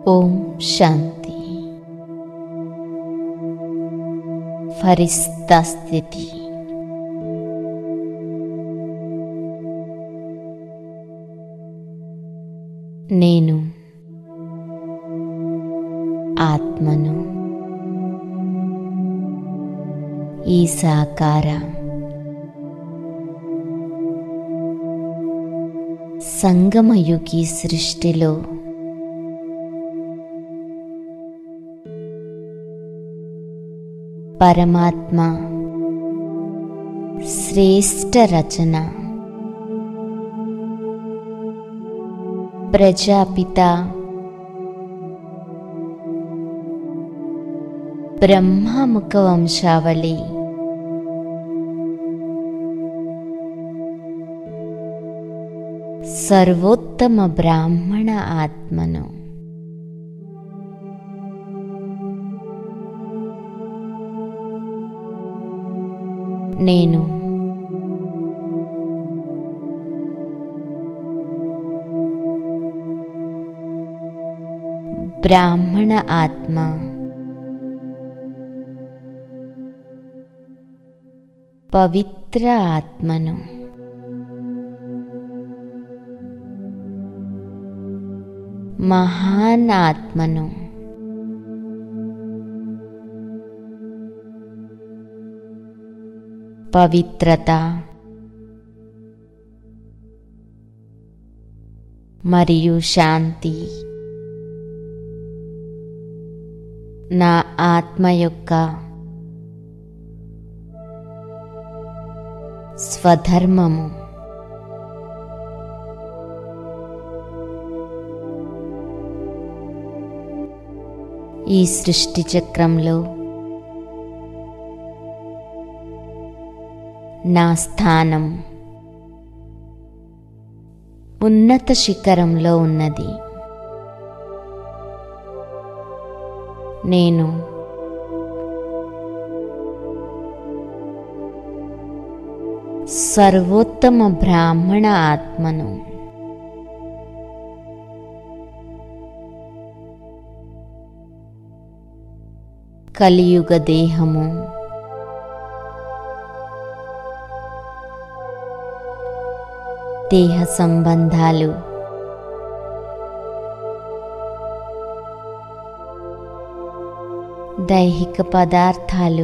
ఓం శాంతి ఫరిస్తా స్థితి నేను ఆత్మను ఈ సాకార సంగమయుగి సృష్టిలో పరమాత్మ శ్రేష్ట రచన ప్రజాపిత బ్రహ్మముఖ వంశావళి సర్వోత్తమ బ్రాహ్మణ ఆత్మను నేను బ్రాహ్మణ ఆత్మ పవిత్ర ఆత్మను మహాన్ ఆత్మను పవిత్రత మరియు శాంతి నా ఆత్మ యొక్క స్వధర్మము ఈ సృష్టి చక్రంలో నా స్థానం ఉన్నత శిఖరంలో ఉన్నది నేను సర్వోత్తమ బ్రాహ్మణ ఆత్మను కలియుగ దేహము దేహ సంబంధాలు దైహిక పదార్థాలు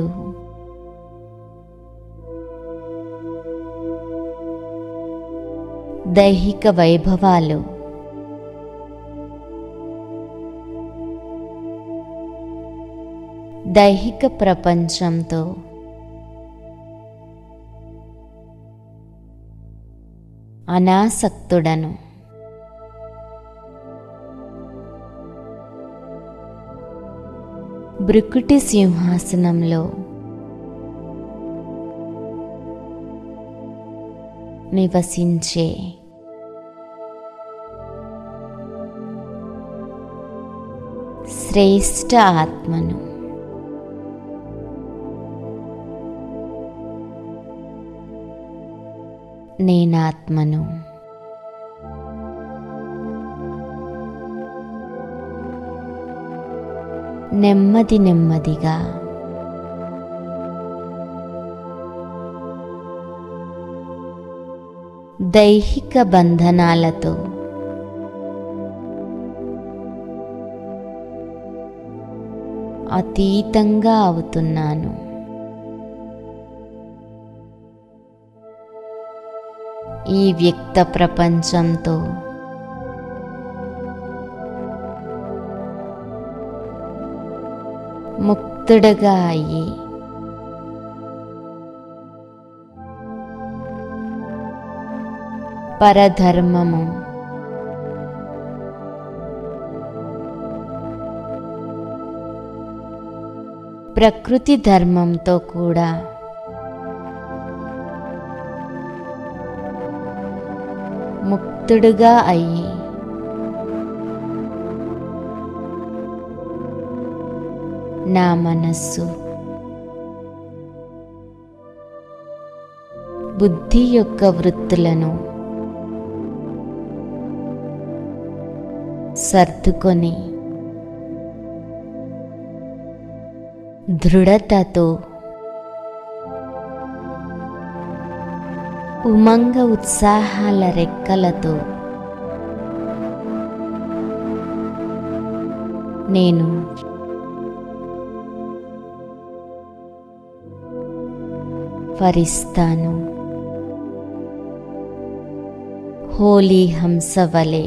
దైహిక వైభవాలు దైహిక ప్రపంచంతో అనాసక్తుడను బ్రుకుటి సింహాసనంలో నివసించే శ్రేష్ట ఆత్మను నేనాత్మను నెమ్మది నెమ్మదిగా దైహిక బంధనాలతో అతీతంగా అవుతున్నాను ఈ వ్యక్త ప్రపంచంతో ముక్తుడుగా అయ్యి పరధర్మము ప్రకృతి ధర్మంతో కూడా ముక్తుడుగా అయ్యి నా మనస్సు బుద్ధి యొక్క వృత్తులను సర్దుకొని దృఢతతో ఉమంగ ఉత్సాహాల రెక్కలతో నేను వరిస్తాను హోలీ హంస వలె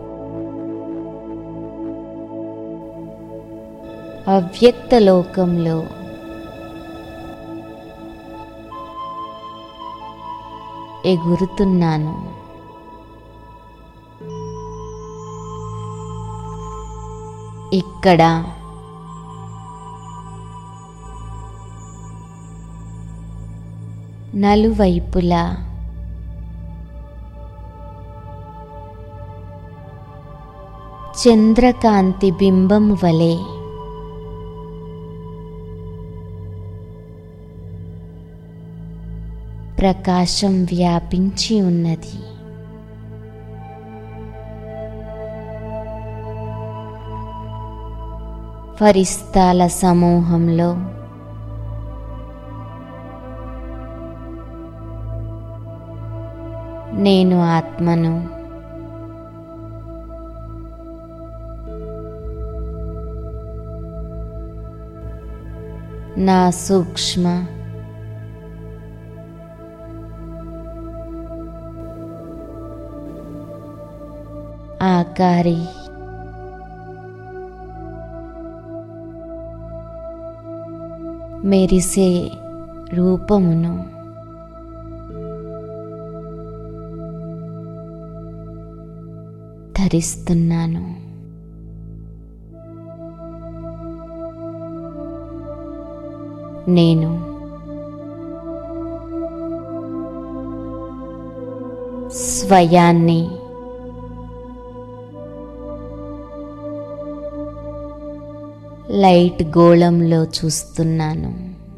అవ్యక్త లోకంలో ఎగురుతున్నాను ఇక్కడ నలువైపులా చంద్రకాంతి బింబం వలె ప్రకాశం వ్యాపించి ఉన్నది ఫరిస్తాల సమూహంలో నేను ఆత్మను నా సూక్ష్మ ఆకారి మెరిసే రూపమును ధరిస్తున్నాను నేను స్వయాన్ని లైట్ గోళంలో చూస్తున్నాను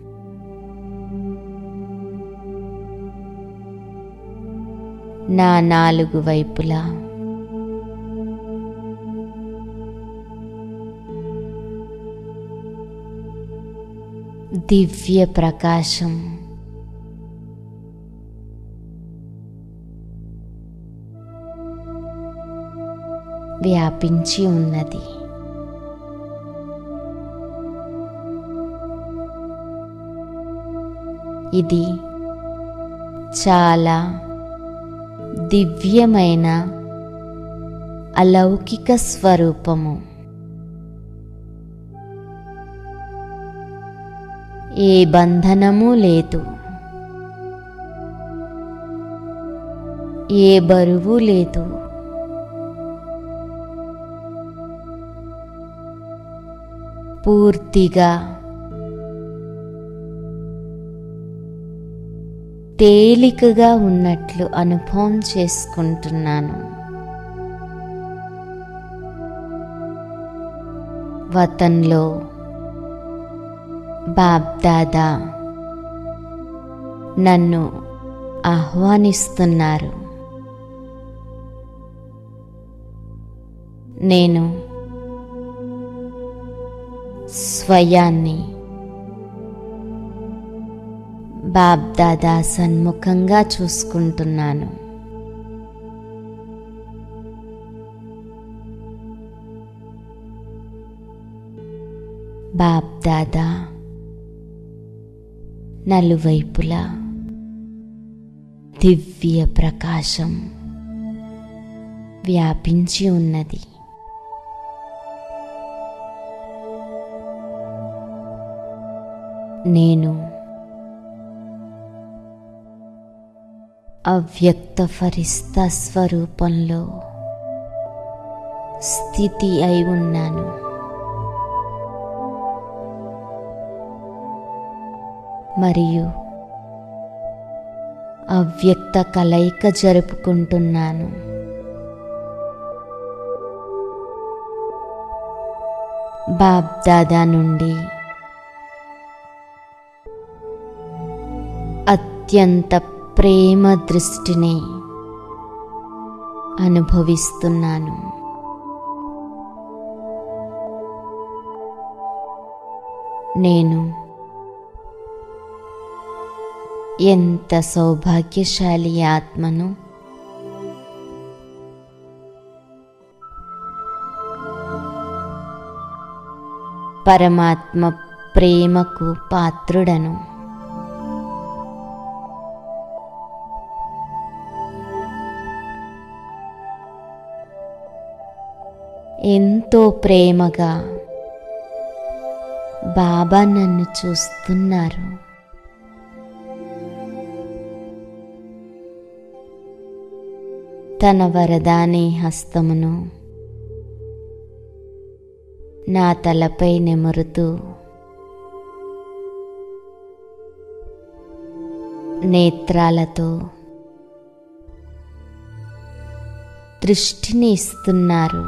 నా నాలుగు వైపులా దివ్య ప్రకాశం వ్యాపించి ఉన్నది ఇది చాలా దివ్యమైన అలౌకిక స్వరూపము ఏ బంధనము లేదు ఏ బరువు లేదు పూర్తిగా తేలికగా ఉన్నట్లు అనుభవం చేసుకుంటున్నాను వతంలో బాబ్దాదా నన్ను ఆహ్వానిస్తున్నారు నేను స్వయాన్ని బాబ్దాదా సన్ముఖంగా చూసుకుంటున్నాను బాబ్దాదా నలువైపులా దివ్య ప్రకాశం వ్యాపించి ఉన్నది నేను అవ్యక్త ఫరిస్తా స్వరూపంలో స్థితి అయి ఉన్నాను మరియు అవ్యక్త కలయిక జరుపుకుంటున్నాను బాబ్దాదా నుండి అత్యంత ప్రేమ దృష్టిని అనుభవిస్తున్నాను నేను ఎంత సౌభాగ్యశాలి ఆత్మను పరమాత్మ ప్రేమకు పాత్రుడను ఎంతో ప్రేమగా బాబా నన్ను చూస్తున్నారు తన వరదాని హస్తమును నా తలపై నెమురుతూ నేత్రాలతో దృష్టిని ఇస్తున్నారు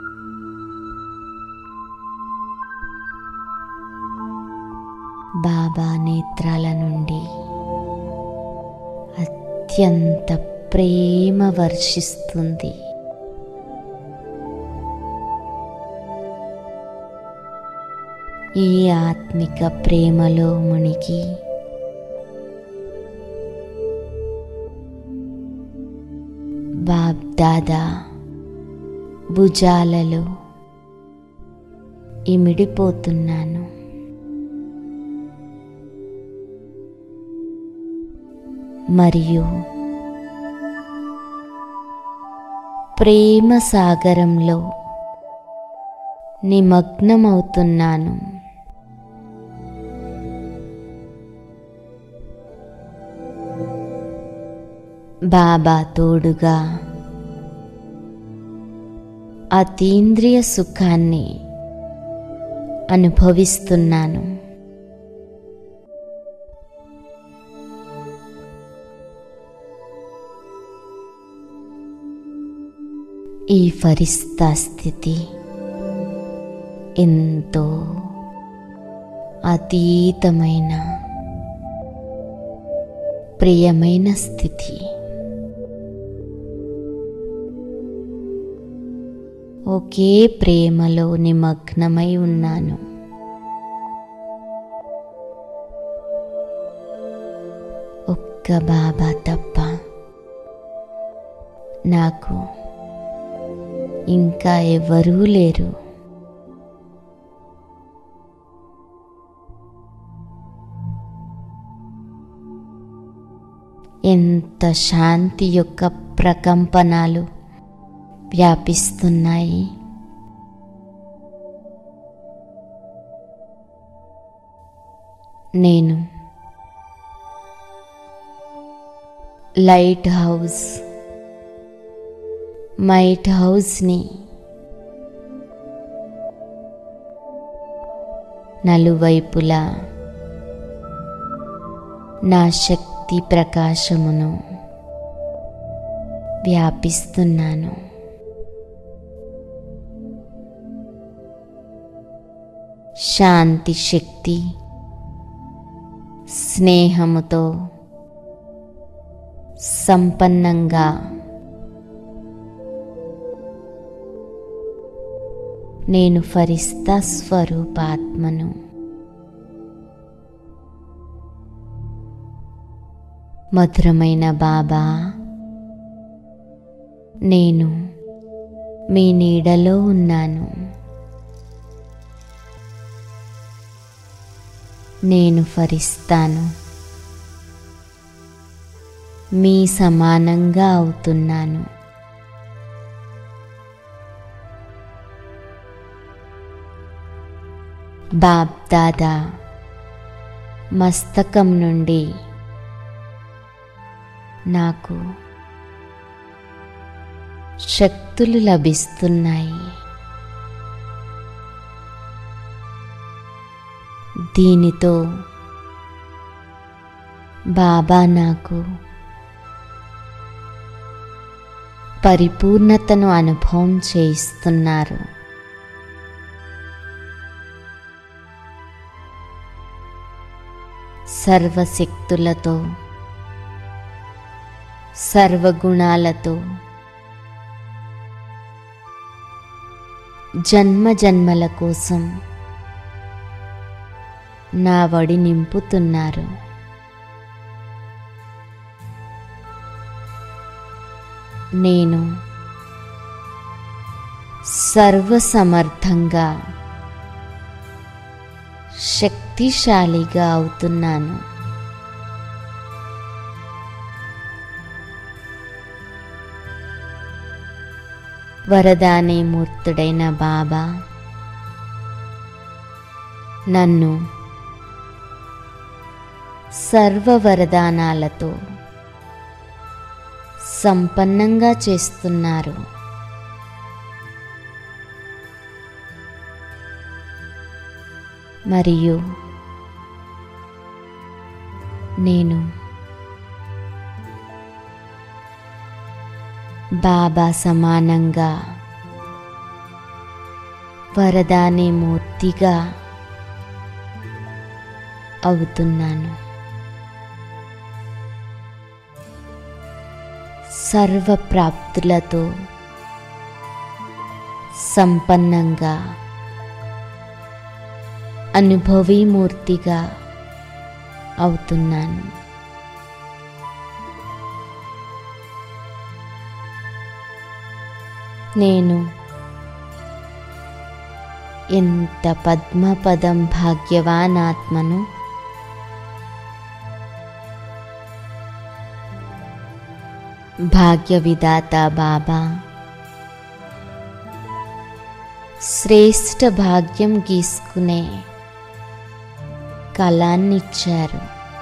బాబా నేత్రాల నుండి అత్యంత ప్రేమ వర్షిస్తుంది ఈ ఆత్మిక ప్రేమలో మునిగి బాబ్దాదా భుజాలలో ఇమిడిపోతున్నాను మరియు ప్రేమ సాగరంలో నిమగ్నమవుతున్నాను బాబా తోడుగా అతీంద్రియ సుఖాన్ని అనుభవిస్తున్నాను ఈ ఫరిస్తా స్థితి ఎంతో అతీతమైన ప్రియమైన స్థితి ఒకే ప్రేమలో నిమగ్నమై ఉన్నాను ఒక్క బాబా తప్ప నాకు ఇంకా ఎవరూ లేరు ఎంత శాంతి యొక్క ప్రకంపనాలు వ్యాపిస్తున్నాయి నేను లైట్ హౌస్ మైట్ హౌస్ని నలువైపులా నా శక్తి ప్రకాశమును వ్యాపిస్తున్నాను శాంతి శక్తి స్నేహముతో సంపన్నంగా నేను ఫరిస్తా స్వరూపాత్మను మధురమైన బాబా నేను మీ నీడలో ఉన్నాను నేను ఫరిస్తాను మీ సమానంగా అవుతున్నాను బాబ్దాదా మస్తకం నుండి నాకు శక్తులు లభిస్తున్నాయి దీనితో బాబా నాకు పరిపూర్ణతను అనుభవం చేయిస్తున్నారు సర్వశక్తులతో సర్వగుణాలతో జన్మ జన్మల కోసం నా వడి నింపుతున్నారు నేను సర్వసమర్థంగా శక్తిశాలిగా అవుతున్నాను వరదానే మూర్తుడైన బాబా నన్ను సర్వ వరదానాలతో సంపన్నంగా చేస్తున్నారు మరియు నేను బాబా సమానంగా వరదానే మూర్తిగా అవుతున్నాను సర్వప్రాప్తులతో సంపన్నంగా అనుభవీమూర్తిగా అవుతున్నాను నేను ఎంత పద్మపదం భాగ్యవాన్ ఆత్మను భాగ్య విధాత బాబా శ్రేష్ఠ భాగ్యం గీసుకునే కళాన్నిచ్చారు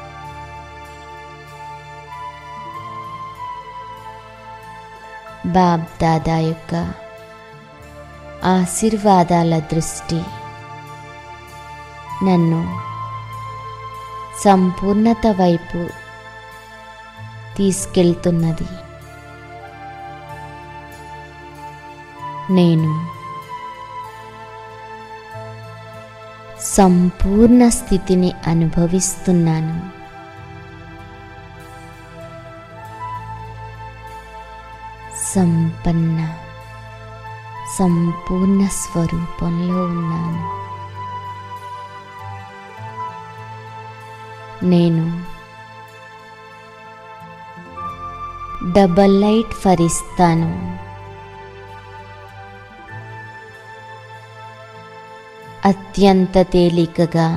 బాబ్ దాదా యొక్క ఆశీర్వాదాల దృష్టి నన్ను సంపూర్ణత వైపు తీసుకెళ్తున్నది నేను సంపూర్ణ స్థితిని అనుభవిస్తున్నాను సంపన్న సంపూర్ణ స్వరూపంలో ఉన్నాను నేను డబల్ లైట్ ఫరిస్తాను అత్యంత తేలికగా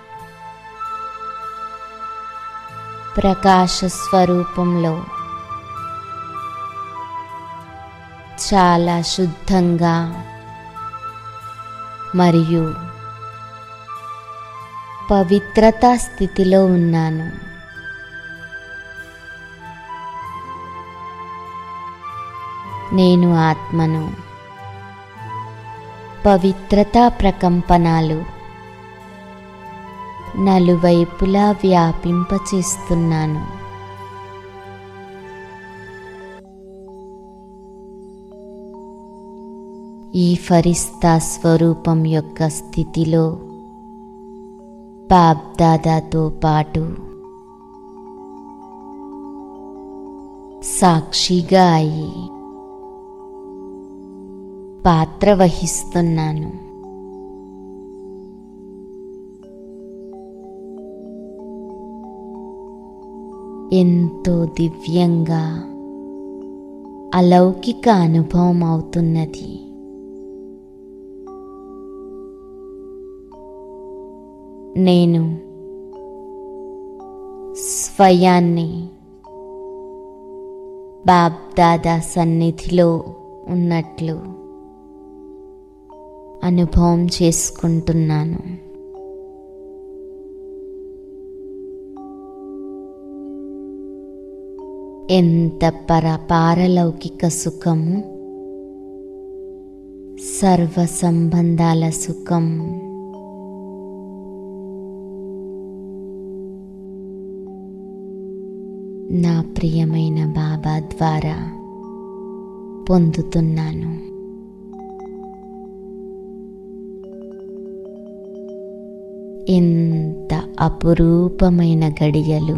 ప్రకాశ స్వరూపంలో చాలా శుద్ధంగా మరియు పవిత్రతా స్థితిలో ఉన్నాను నేను ఆత్మను పవిత్రతా ప్రకంపనాలు నలువైపులా వ్యాపింపచేస్తున్నాను ఈ ఫరిస్తా స్వరూపం యొక్క స్థితిలో బాబ్దాదాతో పాటు సాక్షిగా అయి పాత్ర వహిస్తున్నాను ఎంతో దివ్యంగా అలౌకిక అనుభవం అవుతున్నది నేను స్వయాన్ని బాబ్దాదా సన్నిధిలో ఉన్నట్లు అనుభవం చేసుకుంటున్నాను ఎంత పరపారలౌకిక సుఖము సర్వ సంబంధాల సుఖం నా ప్రియమైన బాబా ద్వారా పొందుతున్నాను ఎంత అపురూపమైన గడియలు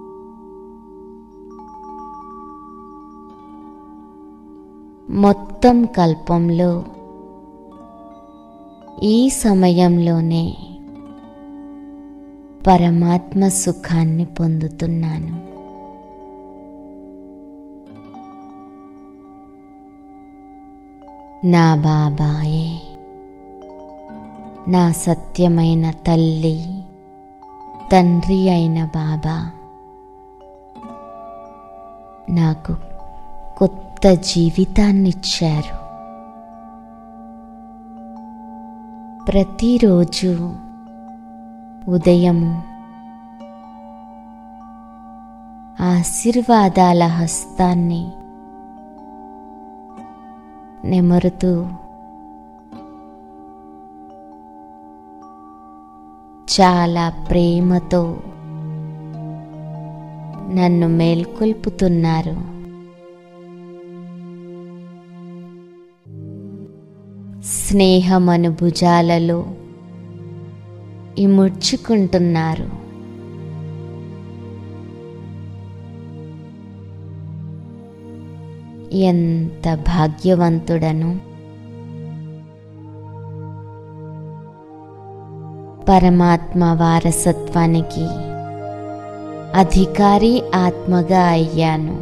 మొత్తం కల్పంలో ఈ సమయంలోనే పరమాత్మ సుఖాన్ని పొందుతున్నాను నా బాబాయే నా సత్యమైన తల్లి తండ్రి అయిన బాబా నాకు కొత్త జీవితాన్నిచ్చారు ప్రతిరోజు ఉదయం ఆశీర్వాదాల హస్తాన్ని నెమరుతూ చాలా ప్రేమతో నన్ను మేల్కొల్పుతున్నారు స్నేహమను భుజాలలో ఇముడ్చుకుంటున్నారు ఎంత భాగ్యవంతుడను పరమాత్మ వారసత్వానికి అధికారి ఆత్మగా అయ్యాను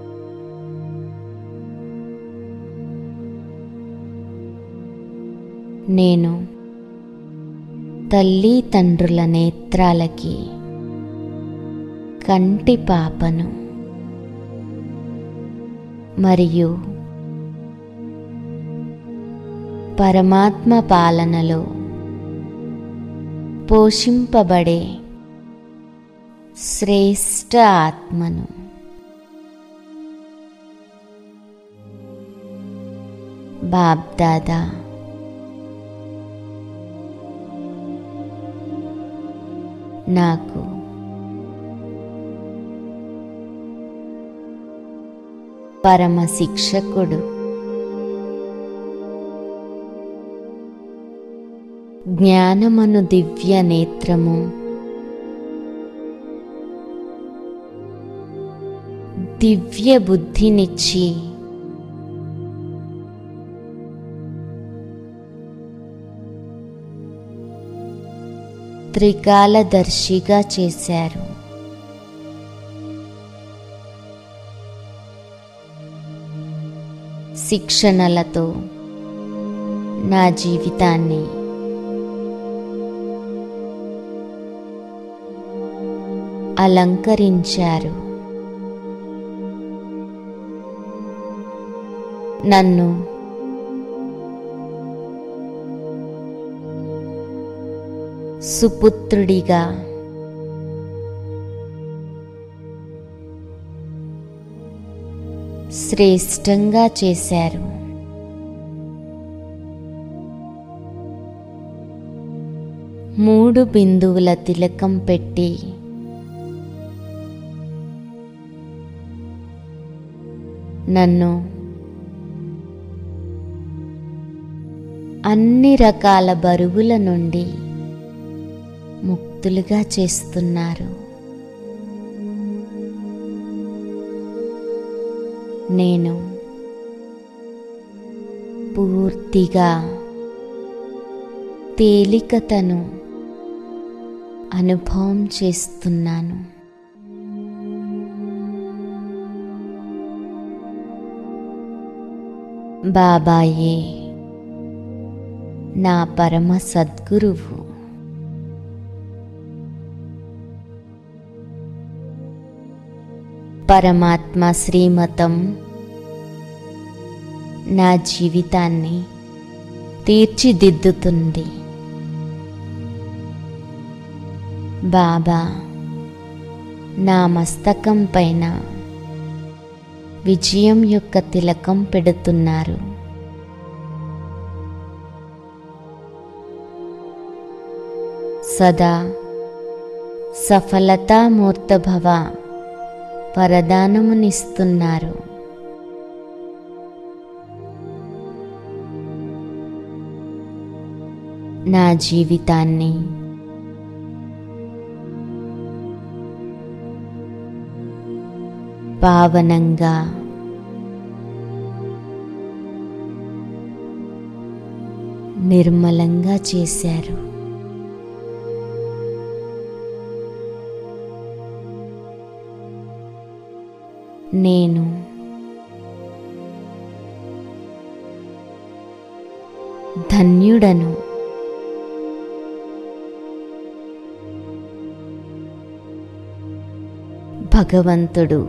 నేను తల్లి తండ్రుల నేత్రాలకి కంటి పాపను మరియు పరమాత్మ పాలనలో పోషింపబడే శ్రేష్ఠ ఆత్మను బాబ్దాదా నాకు పరమ శిక్షకుడు జ్ఞానమను దివ్య నేత్రము దివ్య బుద్ధినిచ్చి త్రికాలదర్శిగా చేశారు శిక్షణలతో నా జీవితాన్ని అలంకరించారు నన్ను సుపుత్రుడిగా శ్రేష్టంగా చేశారు మూడు బిందువుల తిలకం పెట్టి నన్ను అన్ని రకాల బరువుల నుండి ముక్తులుగా చేస్తున్నారు నేను పూర్తిగా తేలికతను అనుభవం చేస్తున్నాను బాబాయే నా పరమ సద్గురువు పరమాత్మ శ్రీమతం నా జీవితాన్ని తీర్చిదిద్దుతుంది బాబా నా మస్తకం పైన విజయం యొక్క తిలకం పెడుతున్నారు సదా సఫలతామూర్తభవ వరదానమునిస్తున్నారు నా జీవితాన్ని పావనంగా నిర్మలంగా చేశారు నేను ధన్యుడను భగవంతుడు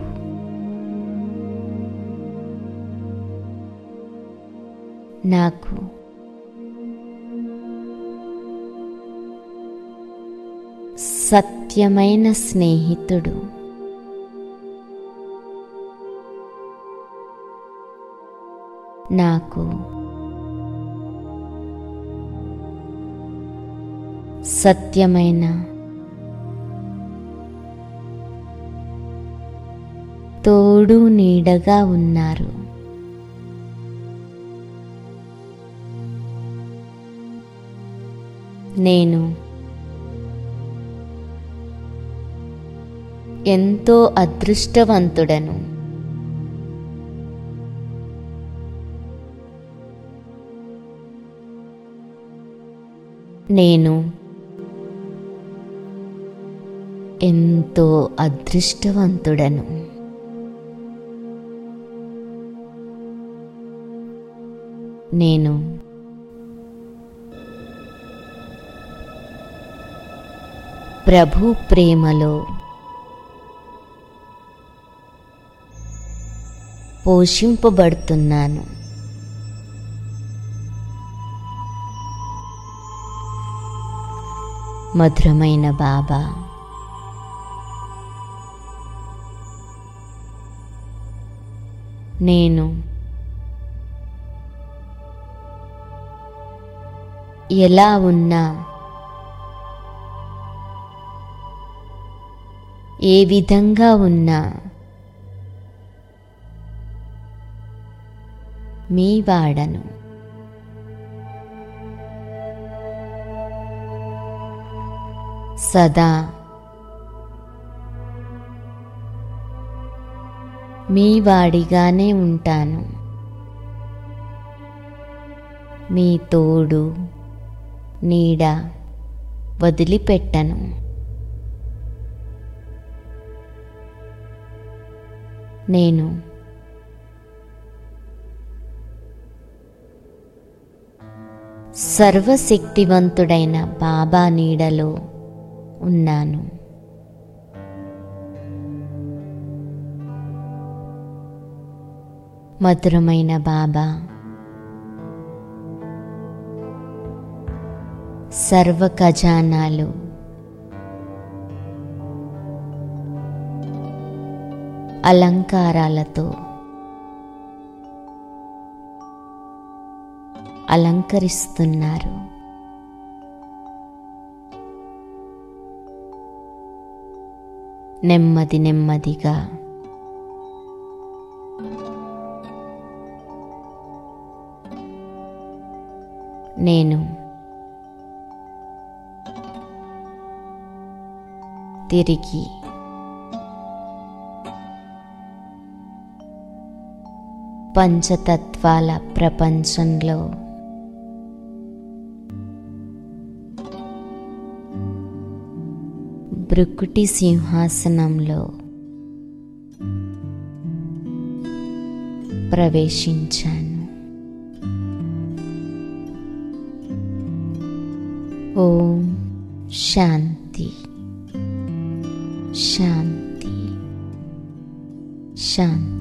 నాకు సత్యమైన స్నేహితుడు నాకు సత్యమైన తోడు నీడగా ఉన్నారు నేను ఎంతో అదృష్టవంతుడను నేను ఎంతో అదృష్టవంతుడను నేను ప్రభు ప్రేమలో పోషింపబడుతున్నాను మధురమైన బాబా నేను ఎలా ఉన్నా ఏ విధంగా ఉన్నా మీ వాడను సదా మీ వాడిగానే ఉంటాను మీ తోడు నీడ వదిలిపెట్టను నేను సర్వశక్తివంతుడైన బాబా నీడలో ఉన్నాను మధురమైన బాబా సర్వ ఖజానాలు అలంకారాలతో అలంకరిస్తున్నారు నెమ్మది నెమ్మదిగా నేను తిరిగి పంచతత్వాల ప్రపంచంలో బ్రుకుటి సింహాసనంలో ప్రవేశించాను ఓం శాంతి శాంతి శాంతి